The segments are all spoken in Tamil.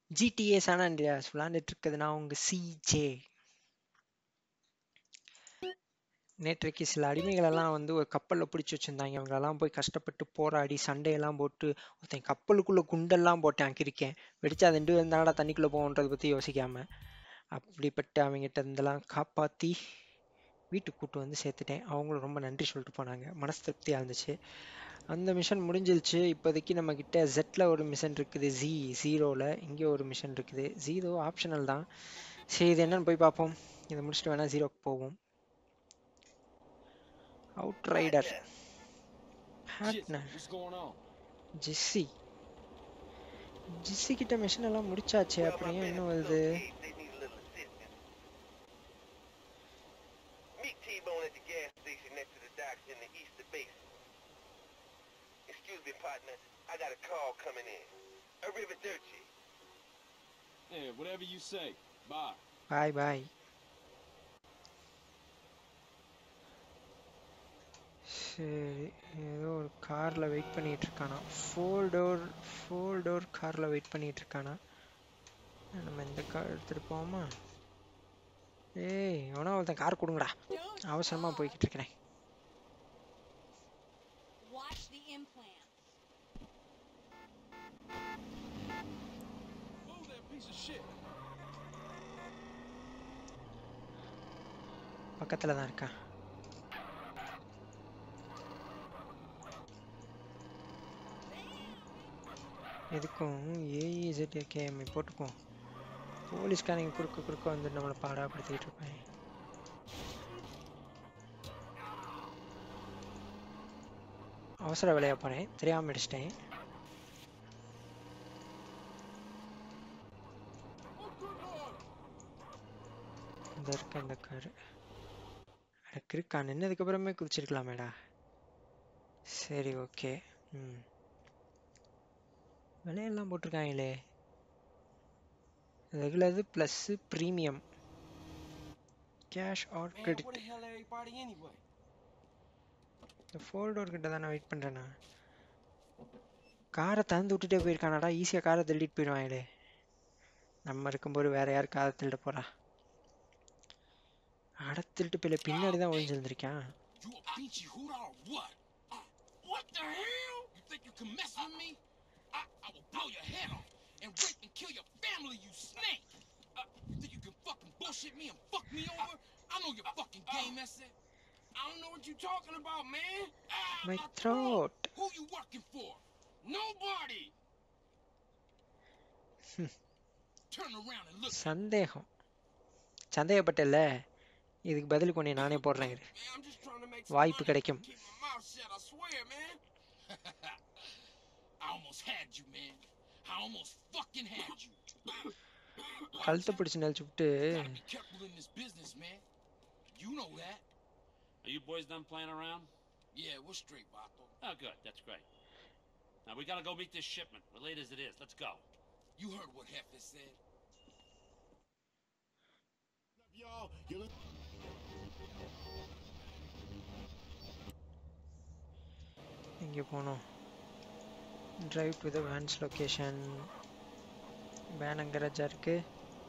ஜிடிஏ சான் ஆண்ட்ரியாஸ் விளாண்டுட்டு இருக்குது நான் உங்க சிஜே நேற்றைக்கு சில அடிமைகளெல்லாம் வந்து ஒரு கப்பலில் பிடிச்சி வச்சுருந்தாங்க அவங்களெல்லாம் போய் கஷ்டப்பட்டு போராடி சண்டையெல்லாம் போட்டு ஒருத்தன் கப்பலுக்குள்ளே குண்டெல்லாம் போட்டேன் கிரிக்கேன் வெடிச்சா அது ரெண்டு இருந்தாடா தண்ணிக்குள்ளே போகன்றதை பற்றி யோசிக்காம அப்படிப்பட்ட அவங்ககிட்ட இருந்தெல்லாம் காப்பாற்றி வீட்டுக்கு கூட்டு வந்து சேர்த்துட்டேன் அவங்களும் ரொம்ப நன்றி சொல்லிட்டு போனாங்க மனசு திருப்தியாக இருந்துச்சு அந்த மிஷன் முடிஞ்சிருச்சு இப்போதைக்கு நம்ம கிட்ட ஜெட்டில் ஒரு மிஷன் இருக்குது ஜி ஜீரோவில் இங்கே ஒரு மிஷன் இருக்குது ஜீரோ ஆப்ஷனல் தான் சரி இது என்னன்னு போய் பார்ப்போம் இதை முடிச்சுட்டு வேணால் ஜீரோக்கு போவோம் அவுட் ரைடர் ஹேட்னர் What's going on? ஜிஸ்ஸி ஜிஸ்ஸி கிட்ட மிஷன் எல்லாம் முடிச்சாச்சு Well, my அப்புறம் ஏன் men இன்னும் at வருது Associates, they need a little assistance. Meet T-Bone at the gas station next to the docks in the Easter Basin. Excuse me, partner. I got a call coming in. Arrivederci. Yeah, whatever you say. Bye. பாய் பாய் சரி ஏதோ ஒரு காரில் வெயிட் பண்ணிட்டு இருக்கானா ஃபோர் டோர் ஃபோர் டோர் காரில் வெயிட் பண்ணிட்டு இருக்கானா நம்ம இந்த கார் எடுத்துகிட்டு போவோமா ஏய் எவனா ஒருத்தன் கார் கொடுங்கடா அவசரமாக போய்கிட்டு இருக்கிறேன் Watch the implants. Move that piece of shit. பக்கத்தில் தான் இருக்கான் எதுக்கும் ஏஇசட் கேஎம்ஐ போட்டுக்கும் போலீஸ்காரங்க குறுக்க குறுக்க வந்து நம்மளை பாடாப்படுத்திட்டு இருப்பேன் அவசர வேலையாக போகிறேன் தெரியாமல் அடிச்சிட்டேன் இந்த இருக்க இந்த காரு எனக்கு இருக்கா நின்னதுக்கப்புறமே குதிச்சிருக்கலாமேடா சரி ஓகே ம் விலையெல்லாம் போட்டிருக்காங்களே regular plus premium cash or Man, credit where the hell everybody anyway? இந்த ஃபோர் டோர் கிட்ட தான் நான் வெயிட் பண்ணுறேண்ணா காரை திறந்து விட்டுட்டே போயிருக்கானாடா ஈஸியாக காரை திருடிட்டு போயிடுவாங்களே நம்ம இருக்கும்போது வேற யார் காரை திருட போறா அட திருட்டு போயில பின்னாடி தான் ஒழிஞ்சிருந்திருக்கான் You a beachy hooter or what? Uh, what the hell? You think you can mess with me? I, I will blow your head off and rape and kill your family, you snake! Uh, you think you can fucking bullshit me and fuck me over? I know your fucking game, that's it. I don't know what you're talking about, man. Ah, My my throat. Who you working for? Nobody. Turn around and look. சந்தேகம் சந்தேகப்பட்டல இதுக்கு பதில் கொண்டு நானே போடுறேன் இரு. Man, I'm just trying to make some வாய்ப்பு money. கிடைக்கும் Keep my mouth shut, I swear, man. I almost had you, man. I almost fucking had you. கழுத்தை பிடிச்சி நெளிச்சு விட்டு Gotta be careful in this business, man. You know that. Are you boys done playing around? Yeah, we're straight, Vato. Oh, good. That's great. Now we gotta go meet this shipment. We're late as it is. Let's go. You heard what Heffa said. Y'all, you look. எங்கே போகணும் drive to the vans location van அங்கே ராஜா இருக்கு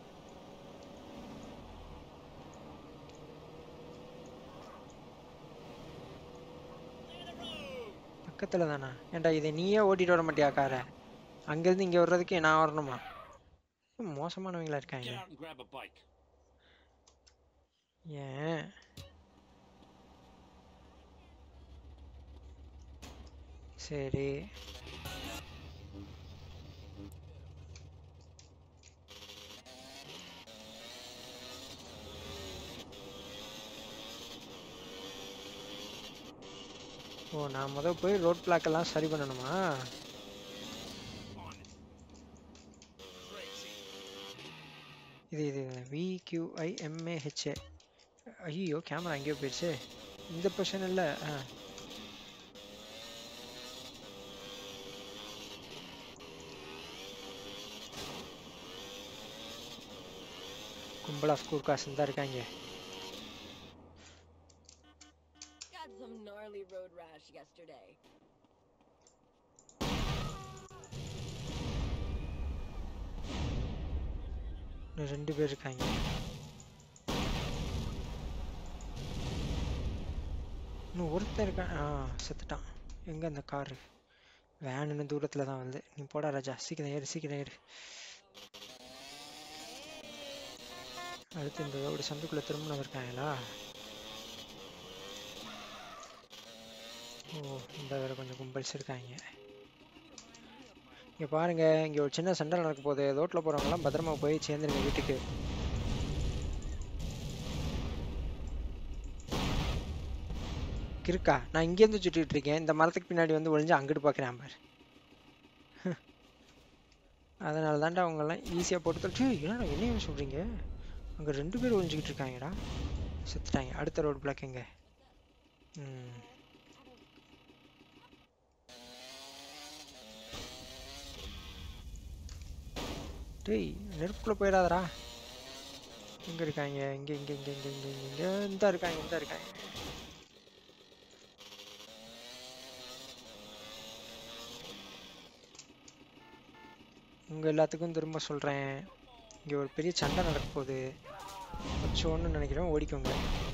பக்கத்தில் தானா ஏன்டா இதை நீயே ஓட்டிட்டு வர மாட்டியா காரை அங்கேருந்து இங்கே வர்றதுக்கு நான் வரணுமா மோசமானவங்களா இருக்காங்க Get out and grab a bike. ஏன் சரி ஓ நான் முத போய் ரோட் பிளாக் எல்லாம் சரி பண்ணணுமா இது இது விக்யூஐ எம்ஏஹெச்ஏ ஐயோ கேமரா எங்கேயோ போயிடுச்சு இந்த பொசிஷன் இல்லை ஆ கும்பலா ஸ்கூல் காசு தான் இருக்காங்க Got some gnarly road rash yesterday. இன்னும் ரெண்டு பேர் இருக்காங்க இன்னும் ஒருத்தன் இருக்கான் ஆ செத்துட்டான் எங்க அந்த காரு வேன் இன்னும் தூரத்துல தான் வந்து நீ போடா ராஜா சீக்கிரம் ஏறு சீக்கிரம் ஏறு அடுத்து இந்த ரோடு சந்துக்குள்ள திரும்பினது இருக்காங்களா ஓ இந்த வேற கொஞ்சம் கும்பல்ஸ் இருக்காங்க இங்க பாருங்க இங்க ஒரு சின்ன சண்டை நடக்க போகுது ரோட்ல போறவங்கலாம் பத்திரமா போய் சேர்ந்துருங்க வீட்டுக்கு இருக்கா நான் இங்கேருந்து சுட்டிட்டு இருக்கேன் இந்த மரத்துக்கு பின்னாடி வந்து ஒளிஞ்சு அங்கிட்டு பார்க்குறேன் பாரு அதனால தான்டா அவங்கெல்லாம் ஈஸியாக போட்டு தள்ளி என்னடா என்னையும் சொல்கிறீங்க அங்கே ரெண்டு பேர் ஒளிஞ்சிக்கிட்டு இருக்காங்கடா செத்துட்டாங்க அடுத்த ரோடு பிளாக் எங்க ம் டேய் நெருப்புக்குள்ளே போயிடாதடா எங்கே இருக்காங்க இங்கே இங்கே இங்கே இங்கே இங்கே இங்கே இங்கே இந்த இருக்காங்க இந்த இருக்காங்க உங்கள் எல்லாத்துக்கும் திரும்ப சொல்கிறேன் இங்கே ஒரு பெரிய சண்டை நடக்க போகுது வச்சோன்னு நினைக்கிறேன் ஓடிக்கோங்க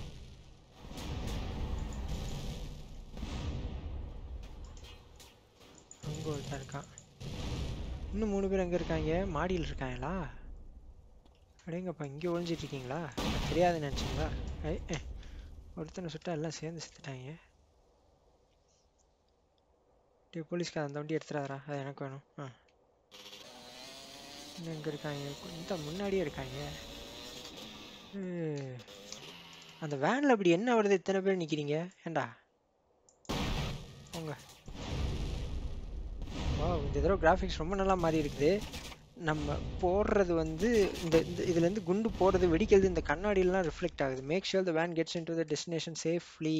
அங்கே ஒருத்தன் இருக்கான் இன்னும் மூணு பேர் எங்கே இருக்காங்க மாடியில் இருக்காங்களா அடேங்கப்பா இங்கே ஒழிஞ்சிட்டு இருக்கீங்களா தெரியாதுன்னு நினச்சிங்களா ஐ ஏ, ஒருத்தனை சுட்டா எல்லாம் சேர்ந்து செத்துட்டாங்க டே போலீஸ்க்கு அந்த வண்டி எடுத்துறாதரா அது எனக்கு வேணும் ஆ இன்னும் எங்கே இருக்காங்க கொஞ்சம் முன்னாடியே இருக்காங்க ஏ, அந்த வேனில் இப்படி என்ன வருது இத்தனை பேர் நிற்கிறீங்க ஏண்டா போங்க ஓ இந்த தடவை கிராஃபிக்ஸ் ரொம்ப நல்லா மாறி இருக்குது நம்ம போடுறது வந்து இந்த இந்த இதுலேருந்து குண்டு போடுறது வெடிக்கிறது இந்த கண்ணாடியிலலாம் ரிஃப்ளெக்ட் ஆகுது make sure the van gets in to the destination safely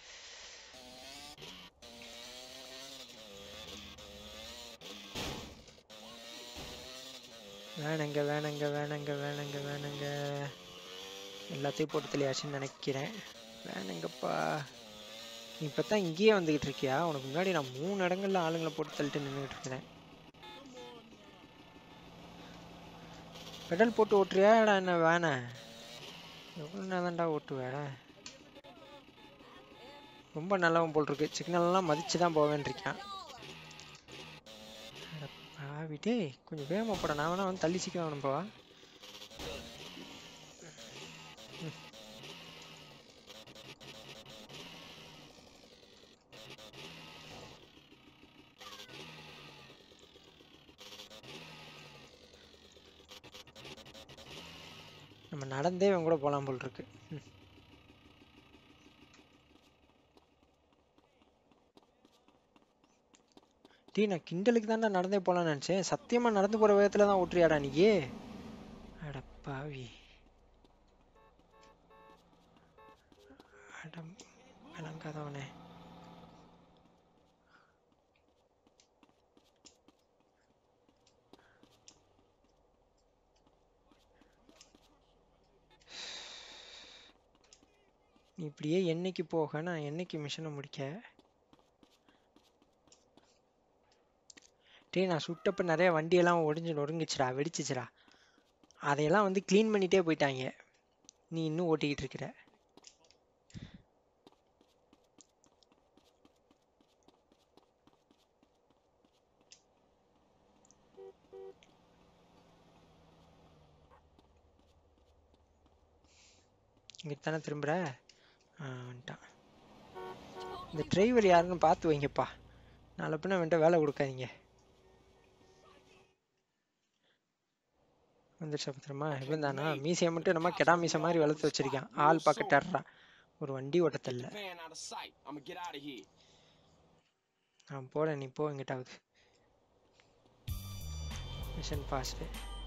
வேணங்க வேணங்க வேணங்க வேணங்க வேணங்க எல்லாத்தையும் போட்டு தெளியாச்சுன்னு நினைக்கிறேன் வேணங்கப்பா நீ இப்போ தான் இங்கேயே வந்துக்கிட்டு இருக்கியா உனக்கு முன்னாடி நான் மூணு இடங்கள்ல ஆளுங்களை போட்டு தள்ளிட்டு நின்றுட்டு இருக்கிறேன் பெடல் போட்டு ஓட்டுறியாடா என்ன வேணே எவ்வளோ நேரம்டா ஓட்டுவேட ரொம்ப நல்லவன் போல் இருக்கு சிக்னல்லாம் மதிச்சு தான் போவேன் இருக்கான் ஆவிட்டே கொஞ்சம் வேகமாக போட நான் வேணா வந்து தள்ளி சீக்கிரம் வேணும்பா நம்ம நடந்தே இவன் கூட போகலாம் போல் இருக்கு ம். டேய் நான் கிண்டலுக்கு தான்டா நடந்தே போகலான்னு நினச்சேன் சத்தியமா நடந்து போகிற விதத்தில் தான் ஓட்டுறியாடா நீயே அட பாவி அடம் விளங்காதவனே நீ இப்படியே என்னைக்கு போக நான் என்னைக்கு மிஷனை முடிக்க டேய் நான் சுட்டப்ப நிறைய வண்டியெல்லாம் ஒடிஞ்சு நொறுங்குச்சுடா வெடிச்சிச்சுடா அதையெல்லாம் வந்து க்ளீன் பண்ணிட்டே போயிட்டாங்க நீ இன்னும் ஓட்டிக்கிட்டு இருக்கிற இங்கே தானே திரும்புற ஆ வந்துட்டான் இந்த டிரைவர் யாருன்னு பார்த்து வைங்கப்பா நாளை பின்ன வந்துட்டு வேலை கொடுக்காதீங்க வந்துருச்சா பத்திரமா இவன் தானா மீசையை மட்டும் நம்ம கெடா மீசை மாதிரி வளர்த்து வச்சிருக்கான் ஆள் பார்க்க டர்றான் ஒரு வண்டி ஓட்ட தெரியல Van out of sight. I'ma get out of here. நான் போறேன் நீ போ எங்கிட்டாவது மிஷன் பாஸ்டு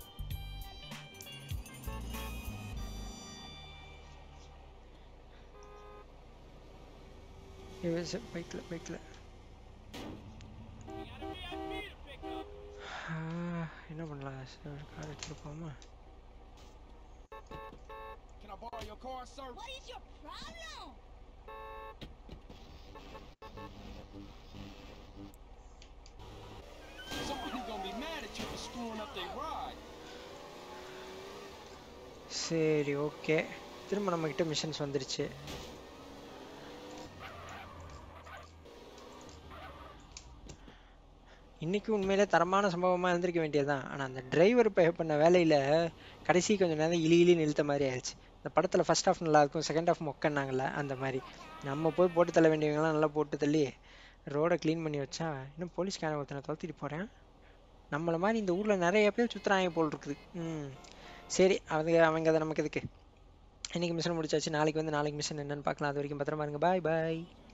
பைக்கில் பைக்கில் என்ன பண்ணலாம் சார் கார் எடுத்துகிட்டு போமா Can I borrow your car, sir? What is your problem? Somebody's gonna be mad at you for screwing up their ride. சரி ஓகே திரும்ப நம்மக்கிட்ட மிஷன்ஸ் வந்துருச்சு இன்னைக்கு உண்மையிலே தரமான சம்பவமாக இருந்திருக்க வேண்டியதுதான் ஆனால் அந்த டிரைவர் பே பண்ண வேலையில் கடைசி கொஞ்சம் நேரம் இழி இழி நிறுத்த மாதிரி ஆயிடுச்சு இந்த படத்தில் ஃபர்ஸ்ட் ஹாஃப் நல்லா இருக்கும் செகண்ட் ஹாஃப் மொக்கன்னாங்கல்ல அந்த மாதிரி நம்ம போய் போட்டு தள்ள வேண்டியவங்களாம் நல்லா போட்டு தள்ளி ரோடை க்ளீன் பண்ணி வச்சா இன்னும் போலீஸ்காரன் ஒருத்தனை துரத்திட்டு போகிறேன் நம்மளை மாதிரி இந்த ஊரில் நிறைய பேர் சுற்றுறாங்க போல் இருக்குது ம் சரி அவங்க அவங்க அதை நமக்கு எதுக்கு இன்னைக்கு மிஷன் முடிச்சாச்சு நாளைக்கு வந்து நாளைக்கு மிஷன் என்னன்னு பார்க்கலாம் அது வரைக்கும் பத்திரமா இருங்க பாய் பாய்